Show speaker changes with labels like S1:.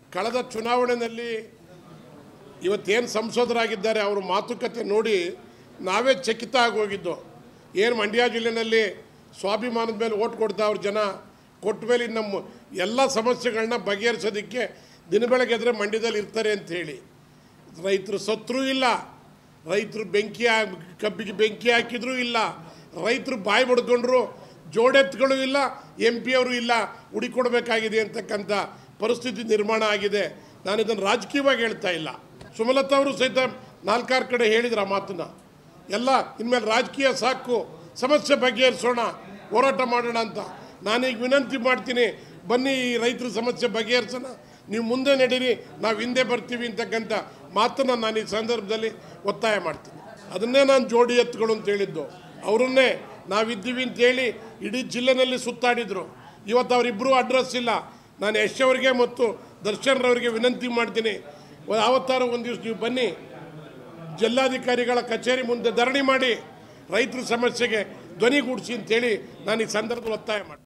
S1: ಕಳೆದ ಚುನಾವಣೆಯಲ್ಲಿ ಇವತ್ತೇನು ಸಂಸದರಾಗಿದ್ದಾರೆ ಅವರು ಮಾತುಕತೆ ನೋಡಿ ನಾವೇ ಚಕಿತ ಆಗೋಗಿದ್ದು ಏನು ಮಂಡ್ಯ ಜಿಲ್ಲೆಯಲ್ಲಿ ಸ್ವಾಭಿಮಾನದ ಮೇಲೆ ಓಟ್ ಕೊಡ್ತಾ ಅವ್ರ ಜನ ಕೊಟ್ಟ ಮೇಲೆ ಇನ್ನು ನಮ್ಮ ಎಲ್ಲ ಸಮಸ್ಯೆಗಳನ್ನ ಬಗೆಹರಿಸೋದಕ್ಕೆ ದಿನ ಬೆಳಗ್ಗೆ ಎದ್ರೆ ಮಂಡ್ಯದಲ್ಲಿ ಇರ್ತಾರೆ ಅಂತ ಹೇಳಿ ರೈತರು ಸತ್ರೂ ಇಲ್ಲ ರೈತರು ಬೆಂಕಿ ಹಾ- ಕಬ್ಬಿಗೆ ಬೆಂಕಿ ಹಾಕಿದ್ರೂ ಇಲ್ಲ ರೈತರು ಬಾಯಿ ಬಡ್ಕೊಂಡ್ರು ಜೋಡೆತ್ಗಳು ಇಲ್ಲ ಎಂ ಪಿ ಅವರು ಇಲ್ಲ ಹುಡಿಕೊಡ್ಬೇಕಾಗಿದೆ ಅಂತಕ್ಕಂಥ ಪರಿಸ್ಥಿತಿ ನಿರ್ಮಾಣ ಆಗಿದೆ ನಾನು ಇದನ್ನು ರಾಜಕೀಯವಾಗಿ ಹೇಳ್ತಾ ಇಲ್ಲ ಸುಮಲತಾ ಅವರು ಸಹಿತ ನಾಲ್ಕಾರು ಕಡೆ ಹೇಳಿದ್ರು ಆ ಮಾತನ್ನ ಎಲ್ಲ ಇನ್ಮೇಲೆ ರಾಜಕೀಯ ಸಾಕು ಸಮಸ್ಯೆ ಬಗೆಹರಿಸೋಣ ಹೋರಾಟ ಮಾಡೋಣ ಅಂತ ನಾನೀಗ ವಿನಂತಿ ಮಾಡ್ತೀನಿ ಬನ್ನಿ ಈ ರೈತರ ಸಮಸ್ಯೆ ಬಗೆಹರಿಸೋಣ ನೀವು ಮುಂದೆ ನಡೀರಿ ನಾವು ಹಿಂದೆ ಬರ್ತೀವಿ ಅಂತಕ್ಕಂಥ ಮಾತನ್ನು ನಾನು ಈ ಸಂದರ್ಭದಲ್ಲಿ ಒತ್ತಾಯ ಮಾಡ್ತೀನಿ ಅದನ್ನೇ ನಾನು ಜೋಡಿ ಎತ್ತುಗಳು ಅಂತ ಹೇಳಿದ್ದು ಅವರನ್ನೇ ನಾವಿದ್ದೀವಿ ಅಂತೇಳಿ ಇಡೀ ಜಿಲ್ಲೆನಲ್ಲಿ ಸುತ್ತಾಡಿದರು ಇವತ್ತು ಅವರಿಬ್ಬರೂ ಅಡ್ರೆಸ್ ಇಲ್ಲ ನಾನು ಯಶ್ ಅವರಿಗೆ ಮತ್ತು ದರ್ಶನ್ ರವರಿಗೆ ವಿನಂತಿ ಮಾಡ್ತೀನಿ ಯಾವತ್ತಾರು ಒಂದು ದಿವಸ ನೀವು ಬನ್ನಿ ಜಿಲ್ಲಾಧಿಕಾರಿಗಳ ಕಚೇರಿ ಮುಂದೆ ಧರಣಿ ಮಾಡಿ ರೈತರ ಸಮಸ್ಯೆಗೆ ಧ್ವನಿಗೂಡಿಸಿ ಅಂತೇಳಿ ನಾನು ಈ ಸಂದರ್ಭದಲ್ಲಿ ಒತ್ತಾಯ ಮಾಡ್ತೀನಿ